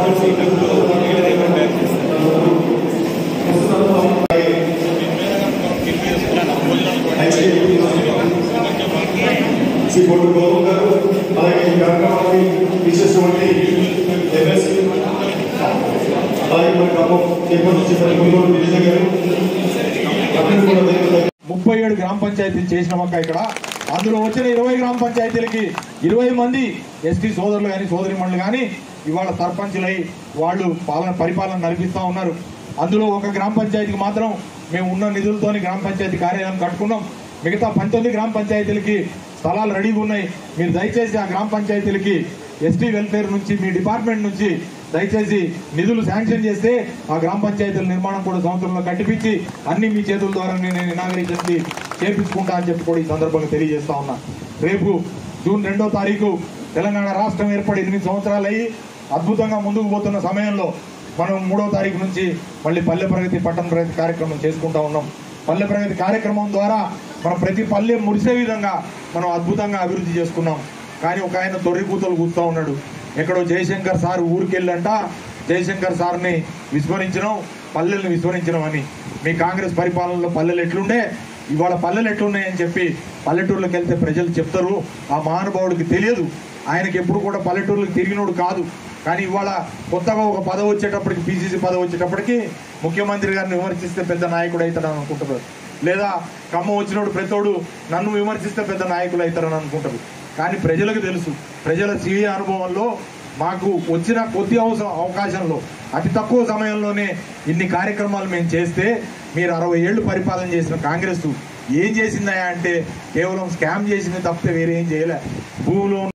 శ్రీ పొట్టు గౌరవ్ గారు అలాగే ఈ కార్యక్రమాన్ని విశేషటువంటి ఎంఎస్ అలాగే మన ఖమ్మం చేపట్టు చేసిన గుంటూరు గిరిజ గారు అక్కడ కూడా ధన్యవాదాలు. ముప్పై ఏడు గ్రామ పంచాయతీలు చేసినామక్క ఇక్కడ అందులో వచ్చిన ఇరవై గ్రామ పంచాయతీలకి ఇరవై మంది ఎస్టీ సోదరులు కానీ సోదరిమణులు కానీ ఇవాళ సర్పంచులై వాళ్ళు పాలన పరిపాలన నడిపిస్తా ఉన్నారు అందులో ఒక గ్రామ పంచాయతీకి మాత్రం మేము ఉన్న నిధులతోని గ్రామ పంచాయతీ కార్యాలయం కట్టుకున్నాం మిగతా పంతొమ్మిది గ్రామ పంచాయతీలకి స్థలాలు రెడీగా ఉన్నాయి మీరు దయచేసి ఆ గ్రామ పంచాయతీలకి ఎస్టీ వెల్ఫేర్ నుంచి మీ డిపార్ట్మెంట్ నుంచి దయచేసి నిధులు శాంక్షన్ చేస్తే ఆ గ్రామ పంచాయతీల నిర్మాణం కూడా సంవత్సరంలో కట్టిపించి అన్ని మీ చేతుల ద్వారా నేను ఇనాగరేషన్ కి చేపించుకుంటా అని చెప్పి కూడా ఈ సందర్భంగా తెలియజేస్తా ఉన్నా రేపు జూన్ రెండో తారీఖు తెలంగాణ రాష్ట్రం ఏర్పడి ఎనిమిది సంవత్సరాలు అయ్యి అద్భుతంగా ముందుకు పోతున్న సమయంలో మనం మూడో తారీఖు నుంచి మళ్ళీ పల్లె ప్రగతి పట్టణ ప్రగతి కార్యక్రమం చేసుకుంటా ఉన్నాం పల్లె ప్రగతి కార్యక్రమం ద్వారా మనం ప్రతి పల్లె మురిసే విధంగా మనం అద్భుతంగా అభివృద్ధి చేసుకున్నాం కానీ ఒక ఆయన తొర్రి కూతలు కూస్తూ ఉన్నాడు ఎక్కడో జయశంకర్ సార్ ఊరికెళ్ళంట జయశంకర్ సార్ని విస్మరించడం పల్లెల్ని విస్మరించడం అని మీ కాంగ్రెస్ పరిపాలనలో పల్లెలు ఎట్లుండే ఇవాళ పల్లెలు ఎట్లున్నాయని చెప్పి పల్లెటూర్లకు వెళ్తే ప్రజలు చెప్తారు ఆ మహానుభావుడికి తెలియదు ఆయనకి ఎప్పుడు కూడా పల్లెటూర్లకు తిరిగినోడు కాదు కానీ ఇవాళ కొత్తగా ఒక పదవి వచ్చేటప్పటికి పీసీసీ పదవి వచ్చేటప్పటికి ముఖ్యమంత్రి గారిని విమర్శిస్తే పెద్ద నాయకుడు అవుతాడని అనుకుంటారు లేదా ఖమ్మం వచ్చినోడు ప్రతోడు నన్ను విమర్శిస్తే పెద్ద నాయకులు అవుతారని అనుకుంటారు కానీ ప్రజలకు తెలుసు ప్రజల స్వీయ అనుభవంలో మాకు వచ్చిన కొద్ది అవసరం అవకాశంలో అతి తక్కువ సమయంలోనే ఇన్ని కార్యక్రమాలు మేము చేస్తే మీరు అరవై ఏళ్ళు పరిపాలన చేసిన కాంగ్రెస్ ఏం చేసిందా అంటే కేవలం స్కామ్ చేసింది తప్పితే వేరే ఏం చేయలే భూమిలో